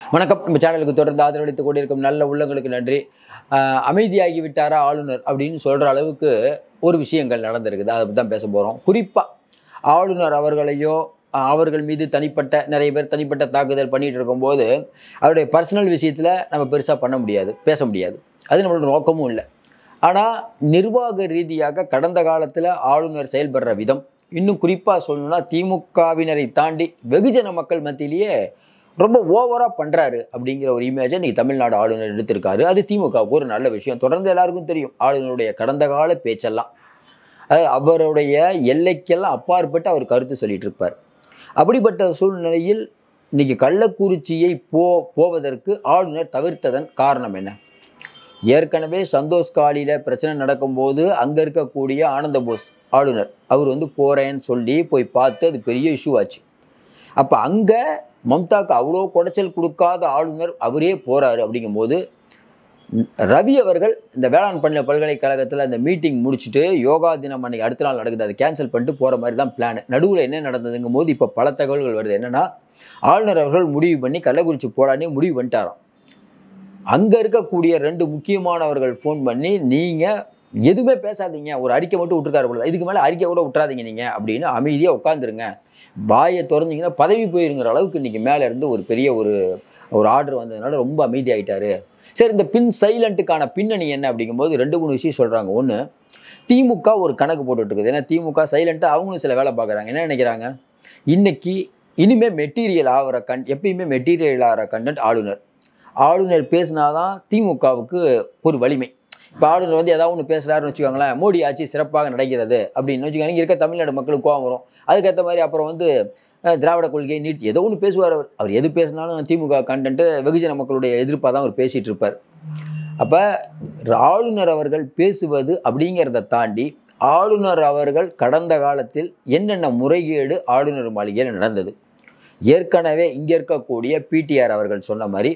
வணக்கம் நம்ம சேனலுக்கு தொடர்ந்து ஆதரவளித்துக் கொண்டிருக்கும் நல்ல உள்ளங்களுக்கு நன்றி ஆஹ் அமைதியாகி விட்டாரா ஆளுநர் அப்படின்னு சொல்கிற அளவுக்கு ஒரு விஷயங்கள் நடந்திருக்குது அதை பற்றி தான் பேச போகிறோம் குறிப்பாக ஆளுநர் அவர்களையோ ஆஹ் அவர்கள் மீது தனிப்பட்ட நிறைய பேர் தனிப்பட்ட தாக்குதல் பண்ணிட்டு இருக்கும்போது அவருடைய பர்சனல் விஷயத்தில் நம்ம பெருசாக பண்ண முடியாது பேச முடியாது அது நம்மளோட நோக்கமும் இல்லை ஆனால் நிர்வாக ரீதியாக கடந்த காலத்தில் ஆளுநர் செயல்படுற விதம் இன்னும் குறிப்பாக சொல்லணும்னா திமுகவினரை தாண்டி வெகுஜன மக்கள் மத்தியிலேயே ரொம்ப ஓவராக பண்ணுறாரு அப்படிங்கிற ஒரு இமேஜை இன்னைக்கு தமிழ்நாடு ஆளுநர் எடுத்திருக்காரு அது திமுகவுக்கு ஒரு நல்ல விஷயம் தொடர்ந்து எல்லாருக்கும் தெரியும் ஆளுநருடைய கடந்த கால பேச்செல்லாம் அது அவருடைய எல்லைக்கெல்லாம் அப்பாற்பட்டு அவர் கருத்து சொல்லிட்டு இருப்பார் அப்படிப்பட்ட சூழ்நிலையில் இன்னைக்கு கள்ளக்குறிச்சியை போ போவதற்கு ஆளுநர் தவிர்த்ததன் காரணம் என்ன ஏற்கனவே சந்தோஷ் காலியில் பிரச்சனை நடக்கும்போது அங்கே இருக்கக்கூடிய ஆனந்த போஸ் ஆளுநர் அவர் வந்து போகிறேன்னு சொல்லி போய் பார்த்து அது பெரிய இஷ்யூ ஆச்சு அப்போ அங்கே மம்தாக்கு அவ்வளோ குடைச்சல் கொடுக்காத ஆளுநர் அவரே போகிறாரு அப்படிங்கும்போது ம், ரவி அவர்கள் இந்த வேளாண் பண்ண பல்கலைக்கழகத்தில் அந்த மீட்டிங் முடிச்சுட்டு யோகா தினம் அன்னைக்கு அடுத்த நாள் நடக்குது அதை கேன்சல் பண்ணிட்டு போகிற மாதிரி தான் பிளான் நடுவில் என்ன நடந்ததுங்கும் போது இப்போ பல தகவல்கள் வருது என்னன்னா ஆளுநர் அவர்கள் முடிவு பண்ணி கள்ளக்குறிச்சி போடானே முடிவு பண்ணிட்டாராம் அங்கே இருக்கக்கூடிய ரெண்டு முக்கியமானவர்கள் ஃபோன் பண்ணி நீங்கள் எதுவுமே பேசாதீங்க ஒரு அறிக்கை மட்டும் விட்டுருக்காரு போல இதுக்கு மேலே அறிக்கை கூட விட்டுறாதீங்க நீங்கள் அப்படின்னு அமைதியாக உட்காந்துருங்க வாயை திறந்தீங்கன்னா பதவி போயிருங்கிற அளவுக்கு இன்றைக்கி மேலே இருந்து ஒரு பெரிய ஒரு ஒரு ஆர்டர் வந்ததுனால ரொம்ப அமைதியாயிட்டாரு சரி இந்த பின் சைலண்ட்டுக்கான பின்னணி என்ன அப்படிங்கும்போது ரெண்டு மூணு விஷயம் சொல்கிறாங்க ஒன்று திமுக ஒரு கணக்கு போட்டுட்டு இருக்குது ஏன்னா திமுக சைலண்ட்டாக அவங்களும் சில வேலை பார்க்குறாங்க என்ன நினைக்கிறாங்க இன்னைக்கு இனிமே மெட்டீரியல் ஆகிற கண் எப்பயுமே மெட்டீரியல் ஆகிற கண்டென்ட் ஆளுநர் ஆளுநர் பேசினாதான் திமுகவுக்கு ஒரு வலிமை இப்போ ஆளுநர் வந்து ஏதாவது ஒன்று பேசுகிறாருன்னு வச்சுக்கோங்களேன் மோடி ஆட்சி சிறப்பாக நடக்கிறது அப்படின்னு வச்சுக்கோங்க இங்கே இருக்க தமிழ்நாடு மக்களுக்கு கோவம் வரும் அதுக்கேற்ற மாதிரி அப்புறம் வந்து அஹ், திராவிட கொள்கை நீட் ஏதோ ஒன்று பேசுவார் அவர் அவர் எது பேசினாலும் திமுக கண்டென்ட்டு வெகுஜன மக்களுடைய எதிர்ப்பாக தான் அவர் பேசிகிட்டு இருப்பார் அப்போ ஆளுநர் அவர்கள் பேசுவது அப்படிங்கிறத தாண்டி ஆளுநர் அவர்கள் கடந்த காலத்தில் என்னென்ன முறைகேடு ஆளுநர் மாளிகையில் நடந்தது ஏற்கனவே இங்கே இருக்கக்கூடிய பிடிஆர் அவர்கள் சொன்ன மாதிரி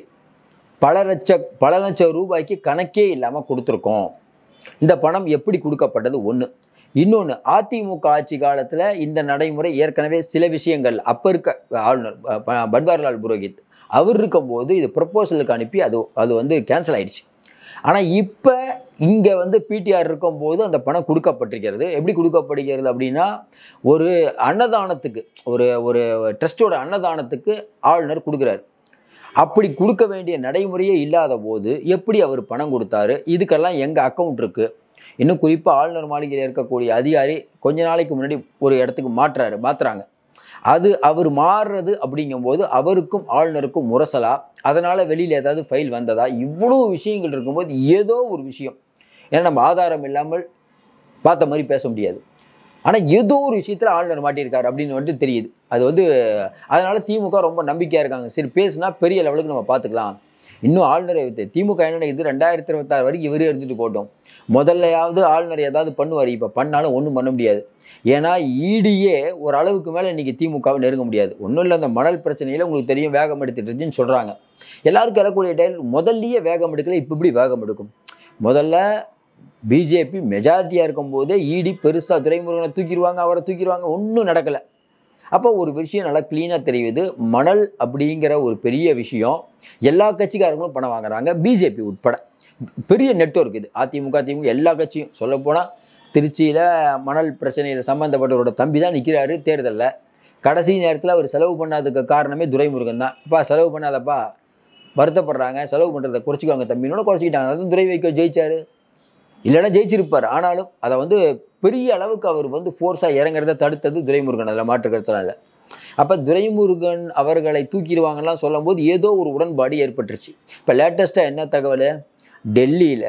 பல லட்ச பல லட்சம் ரூபாய்க்கு கணக்கே இல்லாமல் கொடுத்துருக்கோம் இந்த பணம் எப்படி கொடுக்கப்பட்டது ஒன்று இன்னொன்று அதிமுக ஆட்சி காலத்தில் இந்த நடைமுறை ஏற்கனவே சில விஷயங்கள் அப்போ இருக்க ஆளுநர் ப- ப- பன்வாரிலால் புரோஹித் அவர் இருக்கும்போது இது ப்ரப்போசலுக்கு அனுப்பி அது அது வந்து கேன்சல் ஆயிடுச்சு ஆனால் இப்போ இங்கே வந்து பிடிஆர் இருக்கும்போது அந்த பணம் கொடுக்கப்பட்டிருக்கிறது எப்படி கொடுக்கப்படுகிறது அப்படின்னா ஒரு அன்னதானத்துக்கு ஒரு ஒரு ட்ரஸ்டோட அன்னதானத்துக்கு ஆளுநர் கொடுக்குறாரு அப்படி கொடுக்க வேண்டிய நடைமுறையே இல்லாத போது எப்படி அவர் பணம் கொடுத்தாரு இதுக்கெல்லாம் எங்கள் அக்கௌண்ட் இருக்குது இன்னும் குறிப்பாக ஆளுநர் மாளிகையில் இருக்கக்கூடிய அதிகாரி கொஞ்ச நாளைக்கு முன்னாடி ஒரு இடத்துக்கு மாற்றுறாரு மாற்றுறாங்க அது அவர் மாறுறது அப்படிங்கும்போது அவருக்கும் ஆளுநருக்கும் முரசலா அதனால் வெளியில் ஏதாவது ஃபைல் வந்ததா இவ்வளோ விஷயங்கள் இருக்கும்போது ஏதோ ஒரு விஷயம் ஏன்னா நம்ம ஆதாரம் இல்லாமல் பார்த்த மாதிரி பேச முடியாது ஆனால் ஏதோ ஒரு விஷயத்தில் ஆளுநர் மாட்டியிருக்காரு அப்படின்னு வந்துட்டு தெரியுது அது வந்து அதனால திமுக ரொம்ப நம்பிக்கையாக இருக்காங்க சரி பேசுனா பெரிய லெவலுக்கு நம்ம பார்த்துக்கலாம் இன்னும் ஆளுநரை வைத்து திமுக என்ன நினைக்குது ரெண்டாயிரத்தி இருபத்தாறு வரைக்கும் இவரே இருந்துட்டு போட்டோம் முதல்லையாவது ஆளுநர் ஏதாவது பண்ணுவார் இப்போ பண்ணாலும் ஒன்றும் பண்ண முடியாது ஏன்னா ஈடியே ஒரு அளவுக்கு மேலே இன்றைக்கி திமுகவை நெருங்க முடியாது ஒன்றும் இல்லை அந்த மணல் பிரச்சனையில் உங்களுக்கு தெரியும் வேகம் எடுத்துட்டு இருந்துச்சுன்னு சொல்கிறாங்க எல்லாருக்கும் எழக்கூடிய டைல் முதல்லயே வேகம் எடுக்கல இப்போ இப்படி வேகம் எடுக்கும் முதல்ல பிஜேபி மெஜாரிட்டியாக இருக்கும்போதே இடி பெருசாக துரைமுருகனை தூக்கிடுவாங்க அவரை தூக்கிடுவாங்க ஒன்றும் நடக்கலை அப்போ ஒரு விஷயம் நல்லா க்ளீனாக தெரியுது மணல் அப்படிங்கிற ஒரு பெரிய விஷயம் எல்லா கட்சிக்காரங்களும் பணம் வாங்குறாங்க பிஜேபி உட்பட பெரிய நெட்வொர்க் இது அதிமுக திமுக எல்லா கட்சியும் சொல்லப்போனால் திருச்சியில் மணல் பிரச்சனையில் சம்மந்தப்பட்டவரோட தம்பி தான் நிற்கிறாரு தேர்தலில் கடைசி நேரத்தில் அவர் செலவு பண்ணாததுக்கு காரணமே துரைமுருகன் தான் அப்பா செலவு பண்ணாதப்பா வருத்தப்படுறாங்க செலவு பண்ணுறதை குறைச்சிக்கோங்க தம்பினோட குறைச்சிக்கிட்டாங்க அதுவும் துரை வைக்க ஜெயிச்சாரு இல்லைன்னா ஜெயிச்சிருப்பார் ஆனாலும் அதை வந்து பெரிய அளவுக்கு அவர் வந்து ஃபோர்ஸாக இறங்குறத தடுத்தது துரைமுருகன் அதில் மாற்றுக்கிறதுலாம் இல்லை அப்போ துரைமுருகன் அவர்களை தூக்கிடுவாங்கலாம் சொல்லும்போது ஏதோ ஒரு உடன்பாடு ஏற்பட்டுருச்சு இப்போ லேட்டஸ்ட்டாக என்ன தகவல் டெல்லியில்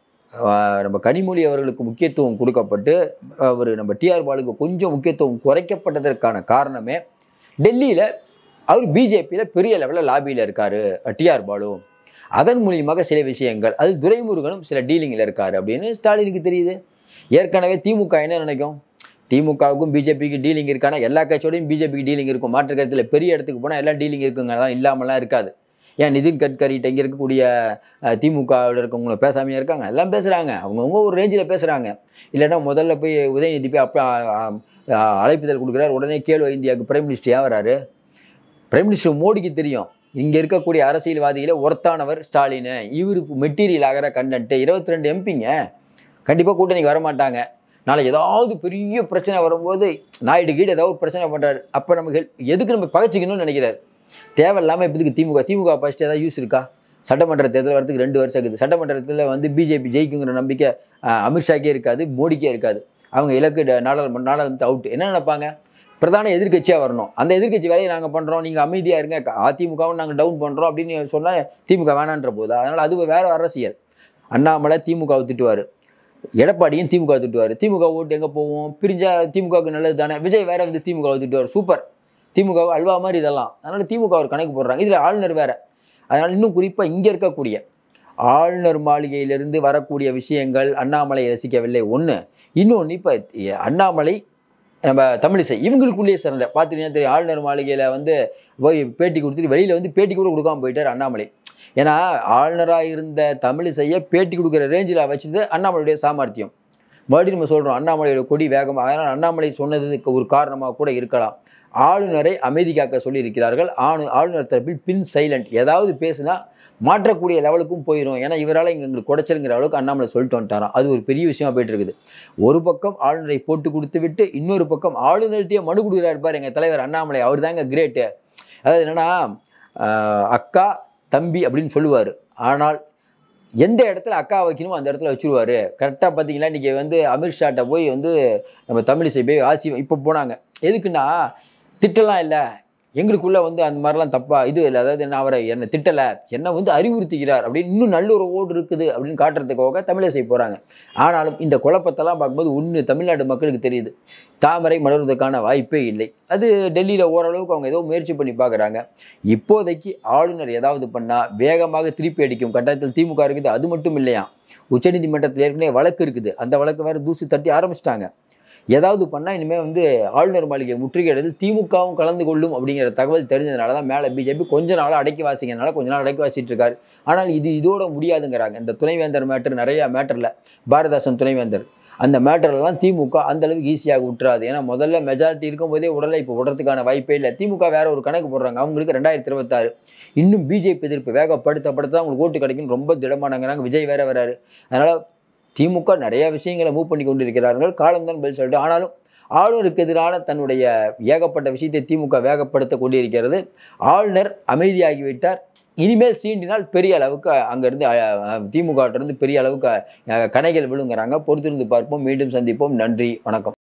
நம்ம கனிமொழி அவர்களுக்கு முக்கியத்துவம் கொடுக்கப்பட்டு அவர் நம்ம டிஆர் பாலுக்கு கொஞ்சம் முக்கியத்துவம் குறைக்கப்பட்டதற்கான காரணமே டெல்லியில் அவர் பிஜேபியில் பெரிய லெவலில் லாபியில் இருக்கார் டிஆர் பாலு அதன் மூலியமாக சில விஷயங்கள் அது துரைமுருகனும் சில டீலிங்கில் இருக்கார் அப்படின்னு ஸ்டாலினுக்கு தெரியுது ஏற்கனவே திமுக என்ன நினைக்கும் திமுகவுக்கும் பிஜேபிக்கு டீலிங் இருக்கானா எல்லா கட்சியோடையும் பிஜேபிக்கு டீலிங் இருக்கும் மாற்று கருத்தில் பெரிய இடத்துக்கு போனால் எல்லாம் டீலிங் இருக்குங்க அதெல்லாம் இல்லாமலாம் இருக்காது ஏன் நிதின் கட்கரிட்ட இங்கே இருக்கக்கூடிய அஹ், திமுகவில் இருக்கவங்க பேசாமையாக இருக்காங்க எல்லாம் பேசுகிறாங்க அவங்கவுங்க ஒரு ரேஞ்சில் பேசுகிறாங்க இல்லைன்னா முதல்ல போய் உதயநிதி போய் அப்போ அழைப்புதல் கொடுக்குறாரு உடனே கேலோ இந்தியாவுக்கு பிரைம் மினிஸ்டர் ஏன் வராரு பிரைம் மினிஸ்டர் மோடிக்கு தெரியும் இங்கே இருக்கக்கூடிய அரசியல்வாதிகளே ஒர்த்தானவர் ஸ்டாலின் இவரு மெட்டீரியல் ஆகிற கண்டன்ட்டு இருபத்தி ரெண்டு எம்பிங்க கண்டிப்பாக கூட்டணிக்கு வர மாட்டாங்க நாளை ஏதாவது பெரிய பிரச்சனை வரும்போது நாயுடு கீடு ஏதாவது ஒரு பிரச்சனை பண்ணுறாரு அப்போ நமக்கு help- எதுக்கு நம்ம பகச்சிக்கணும்னு நினைக்கிறார் தேவையில்லாமல் இப்போதுக்கு திமுக திமுக ஃபஸ்ட்டு ஏதாவது யூஸ் இருக்கா சட்டமன்ற தேர்தல் வரதுக்கு ரெண்டு வருஷம் இருக்குது சட்டமன்றத்தில் வந்து பிஜேபி ஜெயிக்குங்கிற நம்பிக்கை அஹ், அமித்ஷாக்கே இருக்காது மோடிக்கே இருக்காது அவங்க இலக்கு ட- நாடாளுமன்ற நாடாளுமன்ற அவுட் என்ன நினைப்பாங்க பிரதான எதிர்க்கட்சியாக வரணும் அந்த எதிர்க்கட்சி வேலையை நாங்கள் பண்ணுறோம் நீங்கள் அமைதியாக இருங்க க- அதிமுகவும் நாங்கள் டவுன் பண்ணுறோம் அப்படின்னு சொன்னால் திமுக வேணான்ற போது அதனால் அது வேற அரசியல் அண்ணாமலை திமுகவை திட்டுவார் எடப்பாடியும் திமுக திட்டுவார் திமுக ஓட்டு எங்கே போவோம் பிரிஞ்சா திமுகவுக்கு நல்லது தானே விஜய் வேற வந்து திமுகவை திட்டுவார் சூப்பர் திமுக அல்வா மாதிரி இதெல்லாம் அதனால் திமுக ஒரு கணக்கு போடுறாங்க இதில் ஆளுநர் வேற அதனால் இன்னும் குறிப்பாக இங்கே இருக்கக்கூடிய ஆளுநர் மாளிகையிலிருந்து வரக்கூடிய விஷயங்கள் அண்ணாமலை ரசிக்கவில்லை ஒன்று இன்னொன்று இப்போ அண்ணாமலை நம்ம தமிழிசை இவங்களுக்குள்ளேயே சிறந்த பார்த்துட்டீங்கன்னா தெரியும் ஆளுநர் மாளிகையில் வந்து போய் பேட்டி கொடுத்துட்டு வெளியில் வந்து பேட்டி கூட கொடுக்காம போயிட்டார் அண்ணாமலை ஏன்னா ஆளுநராக இருந்த தமிழிசையை பேட்டி கொடுக்குற ரேஞ்சில் வச்சது அண்ணாமலையுடைய சாமர்த்தியம் மறுபடியும் நம்ம சொல்கிறோம் அண்ணாமலையோட கொடி வேகமாக அதனால் அண்ணாமலை சொன்னதுக்கு ஒரு காரணமாக கூட இருக்கலாம் ஆளுநரை அமைதி காக்க சொல்லியிருக்கிறார்கள் ஆணு ஆளுநர் தரப்பில் பின் சைலண்ட் ஏதாவது பேசுனா மாற்றக்கூடிய லெவலுக்கும் போயிடும் ஏன்னா இவரால் இங்கே எங்களுக்கு குடைச்சலுங்கிற அளவுக்கு அண்ணாமலை சொல்லிட்டு வந்துட்டாராம் அது ஒரு பெரிய விஷயமா போயிட்டு இருக்குது ஒரு பக்கம் ஆளுநரை போட்டு கொடுத்து விட்டு இன்னொரு பக்கம் ஆளுநர்கிட்டயே மனு கொடுக்குறாரு பாரு எங்கள் தலைவர் அண்ணாமலை அவர் தாங்க கிரேட்டு அதாவது என்னன்னா ஆஹ், அக்கா தம்பி அப்படின்னு சொல்லுவார் ஆனால் எந்த இடத்துல அக்கா வைக்கணுமோ அந்த இடத்துல வச்சிருவாரு கரெக்டாக பார்த்தீங்களா இன்றைக்கி வந்து அமித்ஷாட்ட போய் வந்து நம்ம தமிழிசை போய் ஆசி இப்போ போனாங்க எதுக்குன்னா திட்டலாம் இல்லை எங்களுக்குள்ள வந்து அந்த மாதிரிலாம் தப்பா இது இல்லை அதாவது என்ன அவரை என்னை திட்டலை என்னை வந்து அறிவுறுத்துகிறார் அப்படின்னு இன்னும் நல்லுறவோடு இருக்குது அப்படின்னு காட்டுறதுக்காக தமிழிசை போகிறாங்க ஆனாலும் இந்த குழப்பத்தெல்லாம் பார்க்கும்போது ஒன்று தமிழ்நாட்டு மக்களுக்கு தெரியுது தாமரை மலர்வதற்கான வாய்ப்பே இல்லை அது டெல்லியில் ஓரளவுக்கு அவங்க ஏதோ முயற்சி பண்ணி பார்க்குறாங்க இப்போதைக்கு ஆளுநர் ஏதாவது பண்ணால் வேகமாக திருப்பி அடிக்கும் கட்டாயத்தில் திமுக இருக்குது அது மட்டும் இல்லையா உச்சநீதிமன்றத்தில் ஏற்கனவே வழக்கு இருக்குது அந்த வழக்கு வேறு தூசு தட்டி ஆரம்பிச்சிட்டாங்க ஏதாவது பண்ணால் இனிமேல் வந்து ஆளுநர் மாளிகை முற்றுகையிடத்தில் திமுகவும் கலந்து கொள்ளும் அப்படிங்கிற தகவல் தெரிஞ்சதுனால தான் மேலே பிஜேபி கொஞ்ச நாளாக அடக்கி வாசிக்கிறனால கொஞ்ச நாள் அடக்கி வாசிட்டு இருக்காரு ஆனால் இது இதோட முடியாதுங்கிறாங்க இந்த துணைவேந்தர் மேட்டர் நிறையா மேட்டரில் பாரதாசன் துணைவேந்தர் அந்த மேட்டர்லாம் திமுக அந்த அளவுக்கு ஈஸியாக விட்டுறாது ஏன்னா முதல்ல மெஜாரிட்டி இருக்கும்போதே உடலை இப்போ விடுறதுக்கான வாய்ப்பே இல்லை திமுக வேற ஒரு கணக்கு போடுறாங்க அவங்களுக்கு ரெண்டாயிரத்தி இருபத்தாறு இன்னும் பிஜேபி எதிர்ப்பு வேகப்படுத்த படுத்த தான் அவங்களுக்கு ஓட்டு கிடைக்கும் ரொம்ப திடமானங்கிறாங்க விஜய் வேற வராரு அதனால் திமுக நிறைய விஷயங்களை மூவ் பண்ணி கொண்டிருக்கிறார்கள் காலம்தான் பதில் சொல்லிட்டு ஆனாலும் ஆளுநருக்கு எதிரான தன்னுடைய ஏகப்பட்ட விஷயத்தை திமுக வேகப்படுத்த கொண்டிருக்கிறது ஆளுநர் அமைதியாகிவிட்டார் இனிமேல் சீண்டினால் பெரிய அளவுக்கு அங்கேருந்து திமுகட்டிருந்து பெரிய அளவுக்கு அஹ், கணைகள் விழுங்குறாங்க பொறுத்திருந்து பார்ப்போம் மீண்டும் சந்திப்போம் நன்றி வணக்கம்